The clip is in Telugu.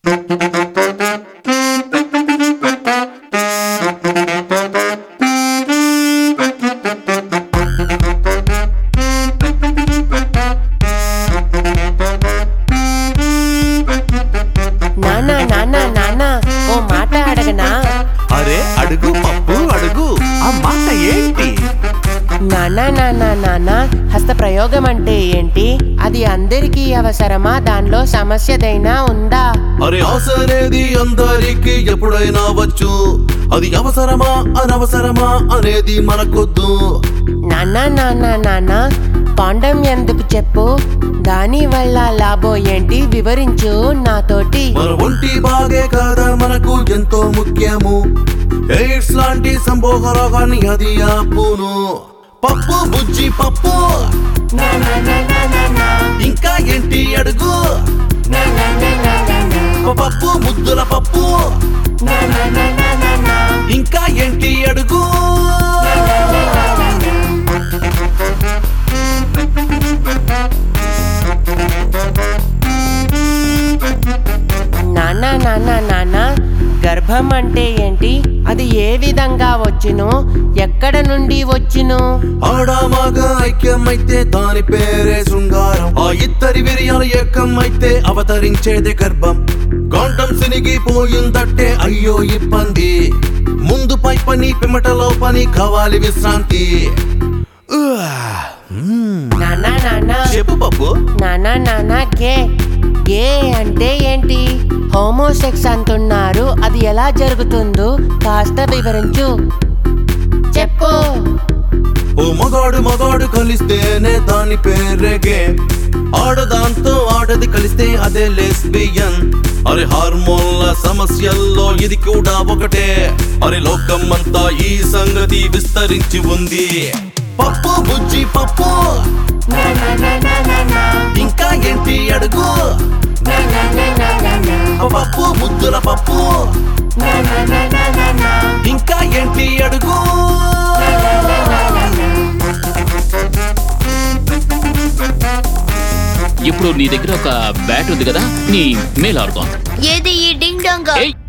నానా నానా నానా ఓ మాట అడగనా అరే అడుగు పప్పు అడుగు ఆ మాట ఏంటి నానా నానా నానా హస్త ప్రయోగం అంటే ఏంటి అది అందరికీ అవసరమా దానిలో సమస్యదైనా ఉందా అరే ఆశ అనేది అందరికి ఎప్పుడైనా వచ్చు అది అవసరమా అనవసరమా అనేది మనకొద్దు నానా నానా నానా పాండం ఎందుకు చెప్పు దాని వల్ల లాభం ఏంటి వివరించు నాతోటి మన ఒంటి బాగే కదా మనకు ఎంతో ముఖ్యము ఎయిడ్స్ లాంటి సంభోగ రోగాన్ని అది ఆపును పప్పు బుజ్జి పప్పు ఇంకా ఏంటి అడుగు పప్పు ముద్దుల పప్పు ఇంకా ఏంటి అడుగు నానా నానా నానా గర్భం అంటే ఏంటి అది ఏ విధంగా వచ్చును ఎక్కడ నుండి వచ్చును ఆడామాగా ఐక్యమైతే దాని పేరే శృంగారం ఆ ఇద్దరి విరియాలు ఏకమైతే అవతరించేదే గర్భం గాండం సినిగిపోయిందట్టే అయ్యో ఇబ్బంది ముందు పై పని పిమటలో పని కావాలి విశ్రాంతి ఉహ్. మ్మ్. నానా నానా చెప్పు పప్పు నానా నానా గే గే అంటే ఏంటి హోమోసెక్స్ అంటున్నారు అది ఎలా జరుగుతుందో కాస్త వివరించు చెప్పు ఓ మగాడు మగాడు కలిస్తేనే దాని పేరేగే ఆడదాంతో ఆడది కలిస్తే అదే లెస్బియన్ అరే హార్మోన్ల సమస్యల్లో ఇది కూడా ఒకటే అరే లోకం అంతా ఈ సంగతి విస్తరించి ఉంది పప్పు బుజ్జి పప్పు ఇంకా ఏంటి అడుగు పప్పు ముద్దుల పప్పు ఇంకా ఏంటి అడుగు ఇప్పుడు నీ దగ్గర ఒక బ్యాట్ ఉంది కదా నీ మేల్ ఆర్గాన్ ఏది ఈ డింగ్ డాంగ్ ఏయ్